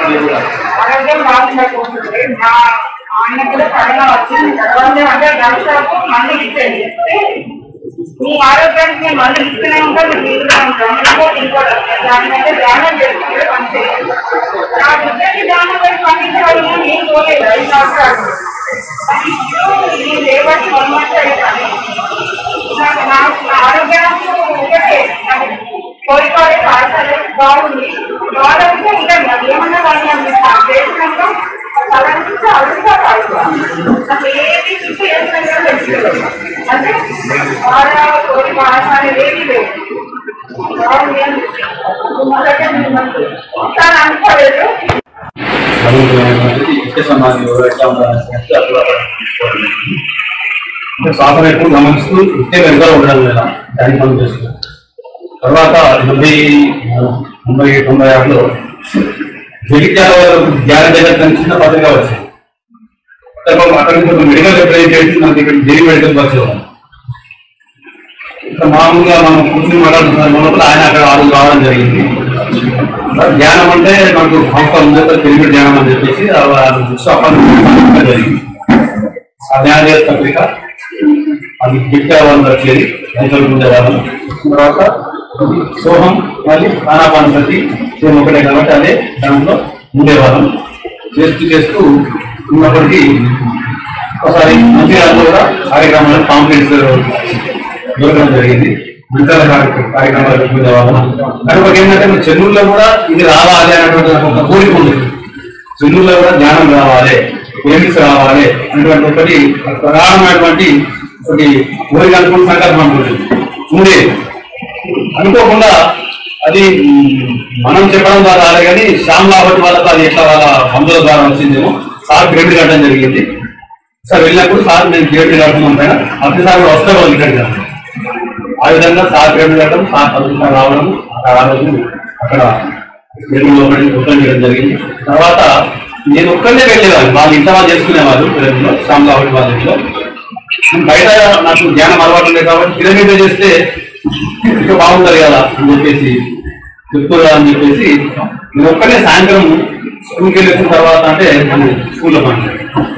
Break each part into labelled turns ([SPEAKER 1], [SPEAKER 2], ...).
[SPEAKER 1] మీరు కూడా
[SPEAKER 2] ఆరోగ్యం బాగుండకపోతుంది మా ఆయన కూడా కరోనా వచ్చింది తర్వాత అంటే డాక్టర్ మందు ఇచ్చేది ఇస్తే మీ ఆరోగ్యానికి మేము మందు ఇస్తూనే ఉంటాం మీరు తీసుకునే ఉంటాం ఇంకోటి ఇంకోటి దాని మీద ధ్యానం చేసుకుంటే పని చేయాలి నా బిడ్డకి ధ్యానం పెట్టి పంపించాలి నేను పోలేదు ఐదు సంవత్సరాలు కానీ ఇప్పుడు ఈ లేబర్స్ వన్ మంత్ అయిపోయింది నాకు నాకు నా ఆరోగ్యం ఒకటే నాకు కోరికోరి పాఠశాల బాగుంది బాగుంటే ఉంటుంది అది ఏమన్నా కానీ అనిపిస్తాను చేసినాక అలా అనిపిస్తే అడుగుతా కాదు నాకు ఏది ఇచ్చి చేసినా తెలుసుకోలేదు అంటే బాధ కోరి పాఠశాల ఏది లేదు బాగుంది అనిపిస్తుంది మొదట మిమ్మల్ని వస్తాను అనుకోలేదు
[SPEAKER 1] నిత్య సమాజం ఎవరు ఎట్లా ఉండాలని అట్లా శ్వాసను ఎక్కువ గమనిస్తూ నిత్య వెనుక ఉండడం లేదా దాన్ని మనం చేస్తున్నాం తర్వాత డెబ్బై తొంభై తొంభై ఆరులో జగిత్యాల వారు ధ్యాన జగత్ అని చిన్న పత్రిక వచ్చింది తర్వాత అక్కడి నుంచి ఒక మెడికల్ రిప్రజెంటేటివ్ మనకి ఇక్కడ జేవి మెడికల్ వచ్చేవాళ్ళం ఇంకా మామూలుగా మనం కూర్చుని మాట్లాడుతున్న లోపల ఆయన అక్కడ ఆరు రావడం జరిగింది మరి ధ్యానం అంటే మనకు సంస్థ ఉంది తెలివి ధ్యానం అని చెప్పేసి ఆ వాళ్ళు బుక్స్ అపాయింట్మెంట్ జరిగింది ఆ ధ్యాన పత్రిక అది గిఫ్ట్ వాళ్ళు వచ్చేది రైతులు ఉండేవాళ్ళం తర్వాత సోహం మళ్ళీ ఆనాపాన ప్రతి సేమ్ ఒకటే కాబట్టి అదే దాంట్లో ఉండేవాళ్ళం చేస్తూ చేస్తూ ఉన్నప్పటికీ ఒకసారి మంచిర్యాలలో కూడా కార్యక్రమాలు కాంప్లెక్స్ దొరకడం జరిగింది మంచాల కార్య- కార్యక్రమాలు పెట్టుకునేవాళ్ళం కనుక ఏంటంటే మన చెన్నూరులో కూడా ఇది రావాలి అనేటువంటి నాకు ఒక కోరిక ఉంది చెన్నూరులో కూడా జ్ఞానం రావాలి ఎయిమ్స్ రావాలి అనేటువంటి ఒకటి ప్రధానమైనటువంటి ఒకటి కోరిక అనుకున్న సంకల్పం అనుకుంటుంది ఉంది అనుకోకుండా అది మ్, మనం చెప్పడం ద్వారా రాలే కానీ శ్యామ్ లాభట్ వాళ్ళకి అది ఎట్లా వాళ్ళ మందుల ద్వారా వచ్చిందేమో సార్ గ్రేడ్ కట్టడం జరిగింది సార్ వెళ్ళినప్పుడు సార్ నేను గ్రేడ్ కడుతున్నాం పైన అప్పుడు సార్ కూడా వస్తే వాళ్ళు ఇక్కడికి రా. ఆ విధంగా సార్ గ్రేడ్ కట్టడం సార్ పదవి సార్ రావడం అక్కడ ఆ రోజు అక్కడ తెలుగులో ఒకటి ఓపెన్ చేయడం జరిగింది తర్వాత నేను ఒక్కనే వెళ్ళేవాడిని వాళ్ళు ఇంత వాళ్ళు చేసుకునేవాళ్ళు తెలుగులో శ్యామ్ లాభట్ వాళ్ళ ఇంట్లో బయట నాకు ధ్యానం అలవాటు లేదు కాబట్టి కిలోమీటర్ చేస్తే ఇంకా బాగుంటుంది కదా అని చెప్పేసి చెప్తున్నా అని చెప్పేసి నేను ఒక్కనే సాయంత్రం స్కూల్కి వెళ్ళిన తర్వాత అంటే మనం స్కూల్లో పని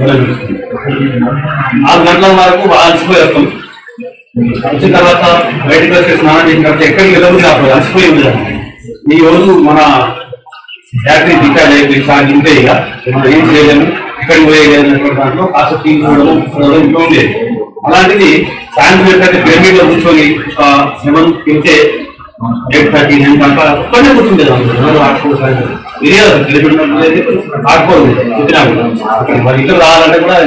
[SPEAKER 1] ఆరు గంటల వరకు బాగా అలసిపోయి వస్తాం వచ్చిన తర్వాత బయటకు వచ్చి స్నానం చేసిన తర్వాత ఎక్కడికి వెళ్ళదు అప్పుడు అలసిపోయి ఉంది ఈ రోజు మన ఫ్యాక్టరీ డిశ్చార్జ్ అయిపోయి సార్ ఇంతే ఇక మనం ఏం చేయలేము ఇక్కడికి పోయేది అనేటువంటి దాంట్లో కాస్త టీ చూడడం చూడడం ఇంట్లో ఉండేది అలాంటిది సాయంత్రం ఏంటంటే పిరమిడ్ లో కూర్చొని ఒక సెవెన్ వెళ్తే ఎయిట్ థర్టీ నైన్ కనుక ఒక్కనే కూర్చుండేది అందరూ ఆడుకోవడానికి తెలియదు పిరమిడ్ లేదు ఆడుకోదు చెప్పినా కూడా అక్కడ మరి ఇక్కడ రావాలంటే కూడా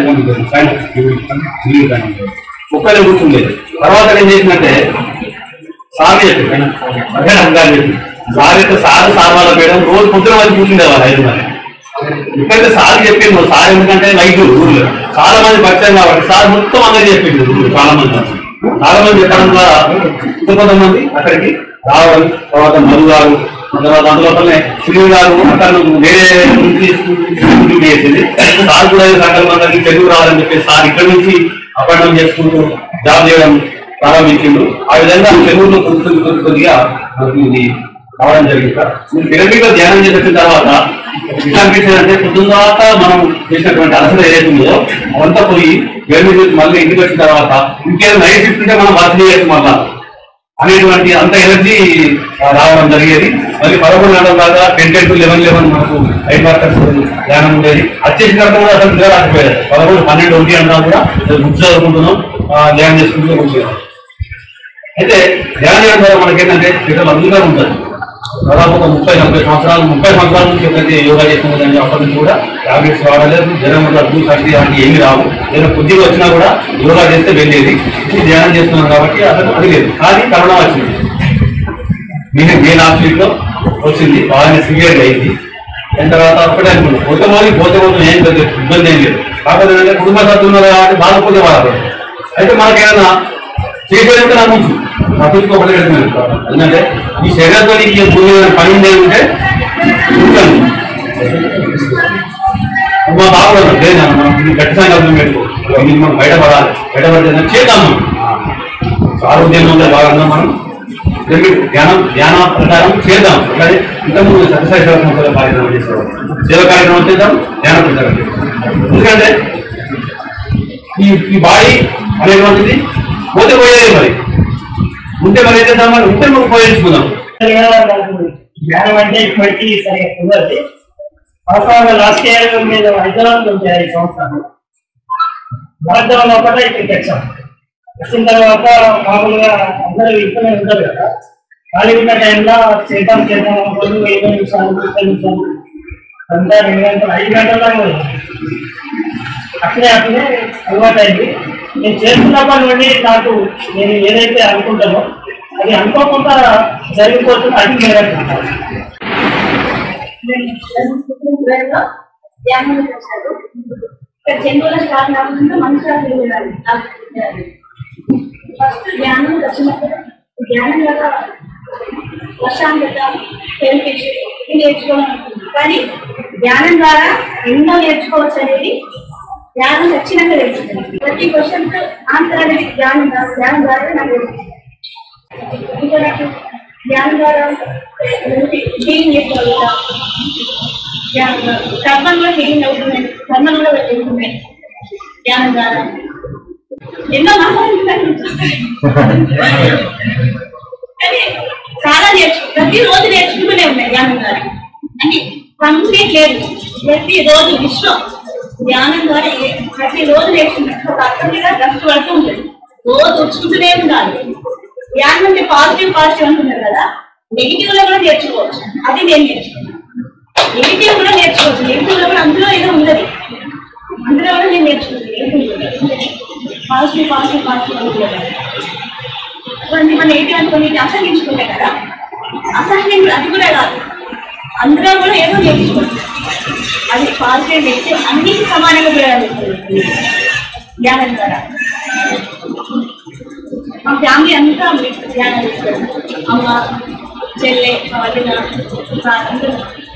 [SPEAKER 1] ఒక్కనే కూర్చుండేది తర్వాత ఏం చేసిందంటే సార్ చెప్పి అదే అంగారు చెప్పి సార్ యొక్క సార్ సార్ వాళ్ళ మేడం రోజు పొద్దున వచ్చి కూర్చుండేవాళ్ళు ఐదు మంది ఇక్కడైతే సార్ చెప్పిండు సార్ ఎందుకంటే నైట్ ఊళ్ళో చాలా మంది పరిచయం కాబట్టి సార్ మొత్తం అందరికి చెప్పిండు ఊళ్ళో చాలా మంది చాలా మంది చెప్పడం ద్వారా ఇంకా కొంతమంది అక్కడికి రావడం తర్వాత మధు గారు తర్వాత అందులోపలనే శ్రీ గారు అక్కడ వేరే నుంచి డ్యూటీ చేసింది సార్ కూడా సంకల్పం అందరికి తెలుగు రావాలని చెప్పి సార్ ఇక్కడ నుంచి అపాయింట్మెంట్ చేసుకుంటూ జాబ్ చేయడం ప్రారంభించిండు ఆ విధంగా తెలుగులో కొద్ది కొద్ది కొద్ది కొద్దిగా మనకి ఇది రావడం జరిగింది సార్ మీరు పిరమిడ్లో ధ్యానం చేసిన తర్వాత ఎట్లా అనిపించింది అంటే పొద్దున్న తర్వాత మనం చేసినటువంటి అలసట ఏదైతే ఉందో అవంతా పోయి పిరమిడ్ నుంచి మళ్ళీ ఇంటికి వచ్చిన తర్వాత ఇంకేదో నైట్ షిఫ్ట్ ఉంటే మనం వర్క్ చేయొచ్చు మళ్ళా అనేటువంటి అంత ఎనర్జీ రావడం జరిగేది మళ్ళీ పదకొండు గంటల దాకా ten ten to eleven eleven మనకు ఐదు వర్కర్స్ ధ్యానం ఉండేది వచ్చేసిన తర్వాత కూడా అసలు నిద్ర రాకపోయేది పదకొండు పన్నెండు ఒకటి అంతా కూడా బుక్స్ చదువుకుంటున్నాం ఆ, ధ్యానం చేసుకుంటూ కూర్చున్నాం అయితే ధ్యానం చేయడం ద్వారా మనకి ఏంటంటే పిల్లలు అందుగా ఉంటుంది దాదాపు ఒక ముప్పై నలభై సంవత్సరాలు ముప్పై సంవత్సరాల నుంచి ఎప్పుడైతే యోగా చేస్తున్నదని అప్పటి నుంచి కూడా టాబ్లెట్స్ వాడలేదు జ్వరం దగ్గు సర్ది అలాంటి ఏమి రావు ఏదైనా కొద్దిగా వచ్చినా కూడా యోగా చేస్తే వెళ్ళేది ఇది ధ్యానం చేస్తున్నాం కాబట్టి అసలు అది లేదు కానీ కరోనా వచ్చింది నేను మే లాస్ట్ వీక్ లో వచ్చింది బాగానే సివియర్ అయింది దాని తర్వాత అప్పుడే అనుకున్నాను పోతే పోయి పోతే పోతే ఏం పెద్ద ఇబ్బంది ఏం లేదు కాకపోతే ఏంటంటే కుటుంబ సభ్యులు ఉన్నారు కాబట్టి బాధపోతే బాధపడదు అయితే మనకేమైనా చేసేదంటే నాకు ఉంచు పట్టించుకోకూడదు ఎందుకంటే ఈ శరీరంతో నీకు భూమి మీద పని ఉంది ఉంటే ఉంచాను మా బాబు అన్నాడు, లేదా మనం ఇది గట్టి సంకల్పం పెట్టుకో ఇది మనం బయటపడాలి బయటపడితే చేద్దాం మనం ఆరోగ్యంగా ఉంటే బాగా ఉందాం మనం దీన్ని ధ్యానం ధ్యాన ప్రకారం చేద్దాం కానీ ఇంతకుముందు సత్యసాయి సేవ సంస్థలో కార్యక్రమం చేసేవాడు సేవ కార్యక్రమం చేద్దాం ధ్యాన ప్రచారం చేద్దాం ఎందుకంటే ఈ ఈ బాడీ అనేటువంటిది పోతే పోయేది మరి ఉంటే మరి ఏం చేద్దాం మరి ఉంటే మనం ఉపయోగించుకుందాం
[SPEAKER 3] సరిగా నాకు జ్ఞానం అంటే ఇప్పటికీ సరిగా కుదరదు వాస్తవంగా లాస్ట్ ఇయర్ మీద హైదరాబాద్ నుంచి ఐదు సంవత్సరాలు లాక్డౌన్ లోపల ఇక్కడికి వచ్చాం వచ్చిన తర్వాత మామూలుగా అందరూ ఇంట్లోనే ఉంటారు కదా ఖాళీ ఉన్న టైంలో చేద్దాం చేద్దాం అనుకోండి ఇరవై నిమిషాలు ముప్పై నిమిషాలు అంతా రెండు గంటలు ఐదు గంటల దాకా పోయింది. అట్లే అట్లే అలవాటు అయింది నేను చేస్తున్నప్పటి నుండి నాకు నేను ఏదైతే అనుకుంటానో అది అనుకోకుండా జరిగిపోతుంది అది నేర్చుకుంటాను
[SPEAKER 4] ధ్యానం చేశారు ఇక్కడ జంతువుల స్టార్ట్ కాకుండా మనుషులు వెళ్ళాలి ఫస్ట్ ధ్యానం వచ్చినప్పుడు ధ్యానం యొక్క ప్రశాంతత హెల్త్ ఇది నేర్చుకోవాలనుకుంటున్నాను కానీ ధ్యానం ద్వారా ఎన్నో నేర్చుకోవచ్చు అనేది ధ్యానం వచ్చినాక తెలుస్తుంది ప్రతి క్వశ్చన్ ఆన్సర్ అనేది ధ్యానం ద్వారా ధ్యానం ద్వారా నాకు తెలుస్తుంది ఇంకా నాకు ధ్యానం ద్వారా హీలింగ్ చేసుకోగలుగుతా ధ్యానం ద్వారా కర్మలు కూడా హీలింగ్ అవుతున్నాయి కర్మలు కూడా వెళ్తున్నాయి ధ్యానం ద్వారా ఎన్నో మాట్లాడుతున్నాయి కానీ చాలా నేర్చు ప్రతి రోజు నేర్చుకుంటూనే ఉన్నాయి ధ్యానం ద్వారా అంటే కంప్లీట్ లేదు ప్రతి రోజు విశ్వం ధ్యానం ద్వారా ఏ- ప్రతి రోజు నేర్చుకుంటారు ఒక అర్థంగా కష్టపడుతూ ఉంటుంది రోజు వచ్చుకుంటూనే ఉండాలి ధ్యానం అంటే పాజిటివ్ పాజిటివ్ అంటున్నారు కదా నెగిటివ్ లో కూడా నేర్చుకోవచ్చు అది నేను నేర్చుకున్నాను నెగిటివ్ కూడా నేర్చుకోవచ్చు నెగిటివ్ లో కూడా అందులో ఏదో ఉన్నది అందులో కూడా నేను నేర్చుకున్నాను పాజిటివ్ పాజిటివ్ పాజిటివ్ అనుకున్నాను కొన్ని మన ఏంటి అనుకుని అసహించుకుంటే కదా అసహ్యం అది కూడా కాదు అందులో కూడా ఏదో నేర్చుకోవచ్చు అది పాజిటివ్ నెగిటివ్ అన్నిటి సమానంగా ప్రయాణిస్తుంది ధ్యానం ద్వారా మా ఫ్యామిలీ అంతా ధ్యానం చేస్తారు అమ్మ చెల్లె మా వదిన మా అందరూ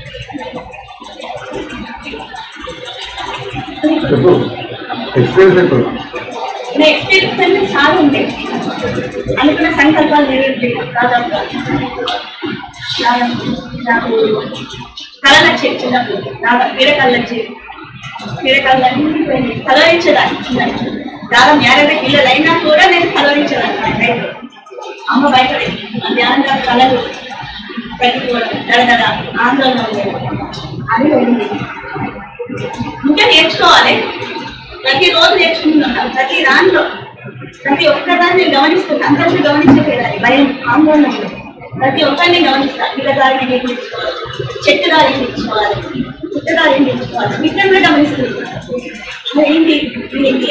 [SPEAKER 1] చెప్పు ఎక్స్పీరియన్స్ చెప్పు
[SPEAKER 4] నా ఎక్స్పీరియన్స్ అంటే చాలా ఉంటాయి అనుకున్న సంకల్పాలు నెరవేర్చాయి దాదాపుగా దాదాపు నాకు కళలు వచ్చేది చిన్నప్పుడు దాదాపు పీడకళ్ళు వచ్చేది పీడకళ్ళన్నీ కలవరించేదాన్ని చిన్నప్పుడు దాదాపు మ్యారేజ్ పిల్లలు అయినా కూడా నేను కలవరించేదాన్ని నా లైఫ్లో అమ్మ భయపడే ధ్యానంగా కళలు పెట్టుకోవడం దడదడ ఆందోళన ఉండేది అది పోయింది ఇంకా నేర్చుకోవాలి ప్రతి రోజు నేర్చుకుంటున్నాను ప్రతి దాంట్లో ప్రతి ఒక్కదాన్ని గమనిస్తున్నాను అందరినీ గమనించలేదు భయం ఆందోళన ఉంది. ప్రతి ఒక్కరిని గమనిస్తాను పిల్ల దారిని ఏం నేర్చుకోవాలి చెట్టు దారి ఏం నేర్చుకోవాలి పుట్ట దారి ఏం నేర్చుకోవాలి వీటిని కూడా గమనిస్తున్నాను మరి ఏంటి ఇది ఏంటి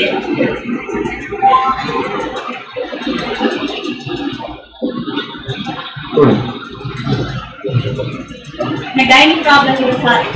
[SPEAKER 4] నా గైనిక్ ప్రాబ్లమ్ కూడా సార్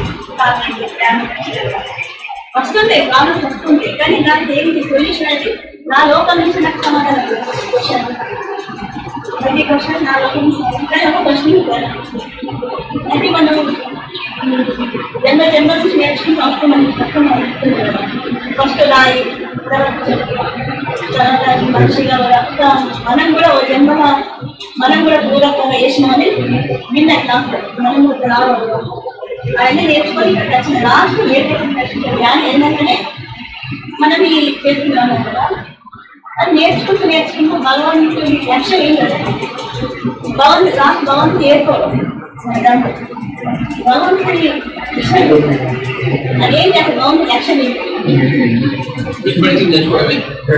[SPEAKER 4] వస్తుంది ప్రాబ్లమ్స్ వస్తుంది కానీ దానికి ఏంటి సొల్యూషన్ అంటే నా లోపల నుంచి నాకు సమాధానం క్వశ్చన్ ప్రతి క్వశ్చన్ నా లోపల నుంచి కానీ ఒక క్వశ్చన్ అది మనం జన్మ జన్మ నుంచి నేర్చుకుంటూ వస్తాం మనకి కష్టం ఫస్ట్ రాయి తర్వాత చెప్పు, తర్వాత మనిషిగా రక్త మనం కూడా ఓ జన్మ మనం కూడా దూరంగా వేసినామని నిన్న మనం కూడా రావాలి అవన్నీ నేర్చుకొని ఇక్కడికి వచ్చిన లాస్ట్ నేర్చుకుని జ్ఞానం ఏంటంటే మనం ఈ చేస్తున్నాము కదా అది నేర్చుకుంటూ నేర్చుకుంటూ భగవంతుడి లక్ష్యం ఏం కదా భగవంతు లాస్ట్ భగవంతుడు ఏర్కోవడం మన దాంట్లో భగవంతుడి విషయం అదేం చేస్తారు భగవంతుడి లక్ష్యం ఏంటి
[SPEAKER 5] మెడిసిన్ తెచ్చుకోవడమే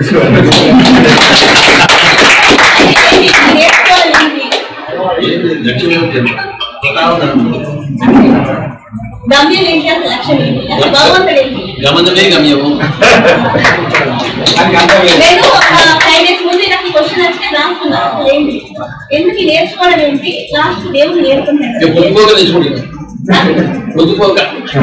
[SPEAKER 4] ఏంటి? నేర్చుకోవాలి ఏంటి?
[SPEAKER 5] లక్ష్యం ఏమిటి ప్రతాపం
[SPEAKER 4] గమ్యం ఏంటి అసలు లక్ష్యం ఏంటి అసలు భగవంతుడు ఏంటి
[SPEAKER 5] గమనమే గమ్యము
[SPEAKER 4] నేను ఒక ఫైవ్ డేస్ ముందు నాకు క్వశ్చన్ వస్తే రాసుకున్నా అసలు ఏంటి ఎందుకు ఈ నేర్చుకోవడం ఏంటి లాస్ట్ దేవుడు
[SPEAKER 5] నేను
[SPEAKER 4] నేర్చుకుంటాడు
[SPEAKER 5] పొద్దుపోక తెచ్చుకుంటున్నాను పొద్దుపోక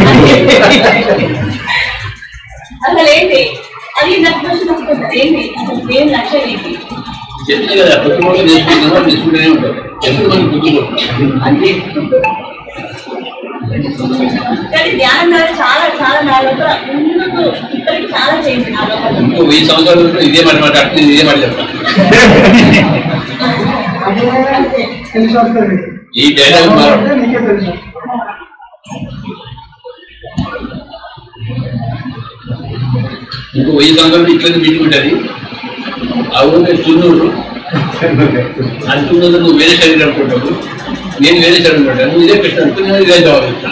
[SPEAKER 4] అసలు ఏంటి అది నాకు క్వశ్చన్ వస్తుంది ఏంటి అసలు దేవుని లక్ష్యం ఏంటి
[SPEAKER 5] చెప్తే కదా పొద్దుపోక తెచ్చుకుంటున్నాను తెచ్చుకుంటూనే ఉంటాం ఎప్పుడు మనకి పొద్దుపోక
[SPEAKER 4] అంతే కానీ ధ్యానం ద్వారా చాలా చాలా నా లోపల ముందుకు ఇప్పటికి చాలా చేయండి నా లోపల
[SPEAKER 5] ఇంకో వెయ్యి సంవత్సరాల వరకు ఇదే మాట మాట్లాడుతుంది ఇదే మాట చెప్తాను
[SPEAKER 3] అదే తెలిసి వస్తుంది
[SPEAKER 5] ఈ డైలాగ్ మారదు
[SPEAKER 3] అంటే నీకే తెలుసు
[SPEAKER 5] ఇంకో వెయ్యి సంవత్సరాలు ఇట్లనే మీటింగ్ ఉంటుంది ఆ ఊరిలో చున్నూరు అంటున్నది నువ్వు వేరే శరీరం అనుకుంటావు నేను వేరే శరీరం అనుకుంటాను నువ్వు ఇదే ప్రశ్న అనుకుని నేను ఇదే జవాబు ఇస్తాను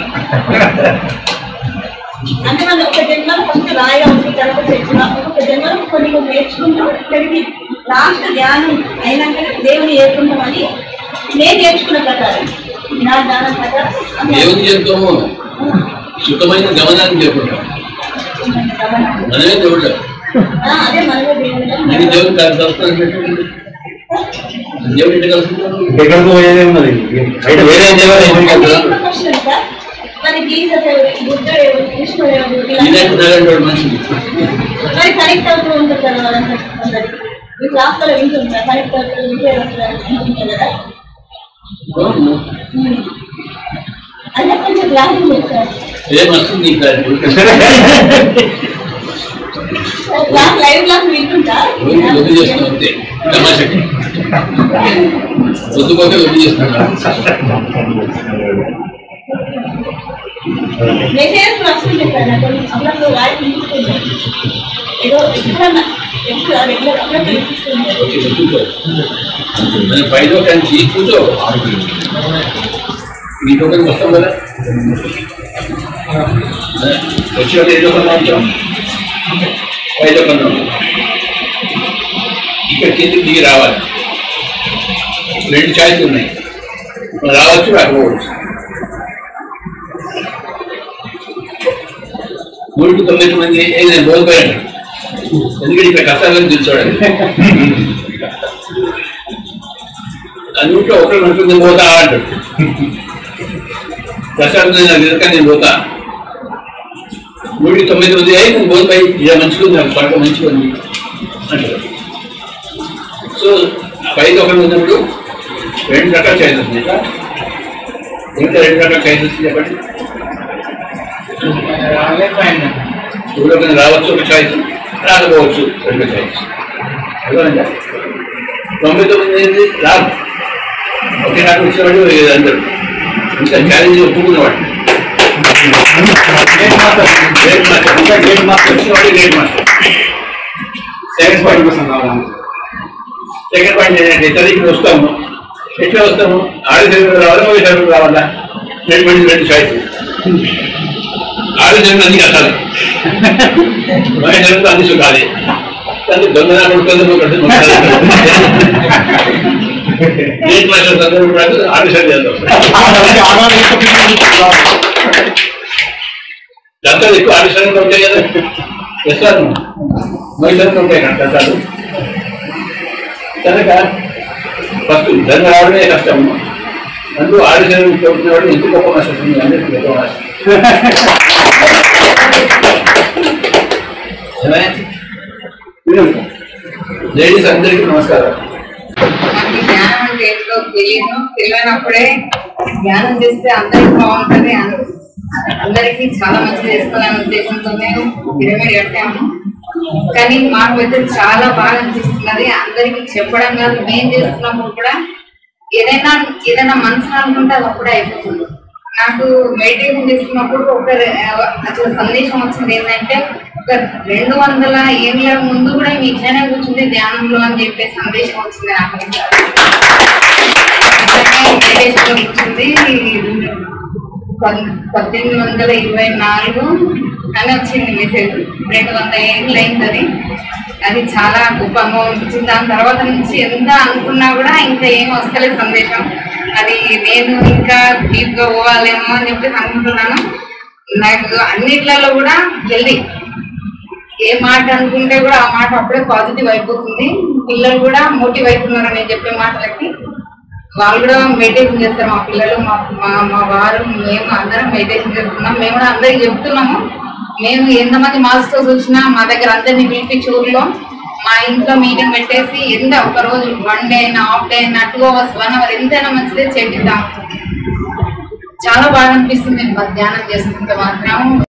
[SPEAKER 4] అంటే మనం ఒక జన్మలో ఫస్ట్ రాయిగా ఉంది తర్వాత చెట్టు ఒక జన్మలో కొన్ని కొన్ని నేర్చుకుంటాం ఇక్కడికి లాస్ట్ ధ్యానం అయినాకనే దేవుని ఏర్పడమని నేను నేర్చుకున్న ప్రకారం నా జ్ఞానం ప్రకారం
[SPEAKER 5] దేవుని చేస్తాము సుఖమైన గమనాన్ని చెప్పుకుంటాం మనమే దేవుడు
[SPEAKER 4] ఆ, అదే మనమే దేవుని
[SPEAKER 5] ఇది దేవుడు కాదు కలుస్తాను దేవుడు ఎట్లా కలుసుకుంటాడు
[SPEAKER 1] ఎక్కడికి పోయేదే ఉన్నది బయట వేరే దేవాలయం ఎందుకు
[SPEAKER 4] అంటే
[SPEAKER 1] వెళ్తారా?
[SPEAKER 4] ఇంకో క్వశ్చన్ సార్ మరి జీసస్ ఎవరు బుద్ధుడు ఎవరు కృష్ణుడు ఎవరు
[SPEAKER 5] ఇలాంటి
[SPEAKER 4] వీళ్ళందరూ
[SPEAKER 5] నాలాంటి వాడు మనిషి
[SPEAKER 4] మరి కనెక్ట్ అవుతూ ఉంటుంది కదా వాళ్ళందరూ కొందరికి. మీ క్లాస్ లో వింటుంటారు కనెక్ట్ అవుతూ వింటే ఉంటుంది కదా
[SPEAKER 5] అవును.
[SPEAKER 4] అంటే కొంచెం క్లారిటీ సార్
[SPEAKER 5] ఏం వస్తుంది నీకు దానికి?
[SPEAKER 4] క్లాస్ లైవ్ క్లాస్ వింటుంటా
[SPEAKER 5] రోజు వద్దు చేస్తున్నావు అంతే తమాషకి వద్దుకోతే వద్దు చేస్తున్నా
[SPEAKER 4] మెసేజ్ వస్తుంది సార్ నాకు అప్పుడప్పుడు వాయిస్ వినిపిస్తుంది ఏదో ఎప్పుడన్నా ఎప్పుడు రెగ్యులర్ అప్పుడప్పుడు వినిపిస్తుంది
[SPEAKER 5] ఓకే కూర్చో మన పైలో కంచి కూర్చో ఈ టోకెన్ వస్తాం కదా వచ్చి వాళ్ళు ఏదో కొన్నా ఉంటాం పైలో కొన్నాం ఇక్కడ కిందికి దిగి రావాలి రెండు ఛాయిస్ ఉన్నాయి మనం రావచ్చు రాకపోవచ్చు మూడు తొమ్మిది మంది ఏ నేను బోల్పోయాను ఎందుకంటే ఇక్కడ కష్టాలను తెలుసుకోవడానికి అన్నింట్లో ఒకరు ఉంటుంది నేను పోతా అంటాడు ప్రశాంత్ నాకు ఎదుక నేను పోతా నూటికి తొమ్మిది మంది అయ్యి నేను పోతాయి ఇలా మంచిగా ఉంది నాకు పంట మంచిగా ఉంది అంటాడు సో పైకి ఒకరు ఉన్నప్పుడు రెండు రకాల చాయిస్ వస్తుంది ఇట్లా ఇంకా రెండు రకాల చాయిస్ వస్తుంది చెప్పండి ఇప్పుడు ఒక రావచ్చు ఒక చాయిస్ రాకపోవచ్చు రెండు చాయిస్ అర్థమైందా తొంభై తొమ్మిది అనేది రాదు ఒకే నాకు వచ్చినవాడు అందరు ఇంకా ఛాలెంజ్ ఒప్పుకున్నవాడు గ్రేట్ మాస్టర్ గ్రేట్ మాస్టర్ ఇంకా గ్రేట్ మాస్టర్ వచ్చినవాడు గ్రేట్ మాస్టర్ సెకండ్ పాయింట్ కోసం కావాలి సెకండ్ పాయింట్ ఏంటంటే చదివికి వస్తాము ఎట్లా వస్తాము ఆరు సెలవులు రావాలా మూడు సెలవులు రావాలా రెండు మంది రెండు చాయిస్ ఆరు సెలవులు అన్ని కట్టాలి మూడు సెలవులు అన్ని సుఖాలి కానీ దొంగ కొడుతుంది గ్రేట్ మాస్టర్ సందర్భం ఆరు సెలవు చేద్దాం దంతాలు ఎక్కువ ఆడిషన్లు ఉంటాయి కదా చేస్తారు మహిళలు ఉంటాయి కదా దంతాలు కనుక ఫస్ట్ ధన రావడమే కష్టం అందులో ఆడిషన్ చదువుతున్నవాడు ఎందుకు గొప్ప మాస్టర్ ఉంది అందరికీ గొప్ప మాస్టర్ లేడీస్ అందరికీ నమస్కారం
[SPEAKER 2] మనకి జ్ఞానం అంటే ఏంటో తెలియదు తెలియనప్పుడే జ్ఞానం చేస్తే అందరికి బాగుంటది అన్- అందరికి చాలా మంచి చేస్తాననే ఉద్దేశంతో నేను పిరమిడ్ కట్టాము కానీ మాకు అయితే చాలా బాగా అనిపిస్తున్నది అందరికి చెప్పడం కాదు మేము చేస్తున్నప్పుడు కూడా ఏదైనా ఏదైనా మనసులో అనుకుంటే అది అప్పుడే అయిపోతుంది నాకు మెడిటేషన్ చేస్తున్నప్పుడు ఒక రె- అసలు సందేశం వచ్చింది ఏంటంటే ఒక రెండు వందల ఏళ్ళ ముందు కూడా మీ ఇట్లనే కూర్చుంది ధ్యానంలో అని చెప్పే సందేశం వచ్చింది నాకు మెడిటేషన్ లో కూర్చుంది పద్- పద్దెనిమిది వందల ఇరవై నాలుగు అని వచ్చింది మెసేజ్ రెండు వందల ఏళ్ళు అయిందని అది చాలా గొప్ప అనుభవం అనిపించింది దాని తర్వాత నుంచి ఎంత అనుకున్నా కూడా ఇంకా ఏం వస్తలేదు సందేశం అది నేను ఇంకా డీప్ గా పోవాలేమో అని చెప్పేసి అనుకుంటున్నాను నాకు అన్నిట్లలో కూడా జల్దీ ఏ మాట అనుకుంటే కూడా ఆ మాట అప్పుడే పాజిటివ్ అయిపోతుంది పిల్లలు కూడా మోటివ్ అవుతున్నారు నేను చెప్పే మాటలకి వాళ్ళు కూడా మెడిటేషన్ చేస్తారు మా పిల్లలు మా మా మా వారు మేము అందరం మెడిటేషన్ చేస్తున్నాం మేము కూడా అందరికి చెప్తున్నాము మేము ఎంతమంది మాస్టర్స్ వచ్చినా మా దగ్గర అందరినీ పిలిపించి ఊర్లో మా ఇంట్లో మీటింగ్ పెట్టేసి ఎంత ఒక రోజు వన్ డే అయినా హాఫ్ డే అయినా టూ అవర్స్ వన్ అవర్ ఎంతైనా మంచిదే చేపిద్దాం చాలా బాగా అనిపిస్తుంది ధ్యానం చేస్తుంటే మాత్రం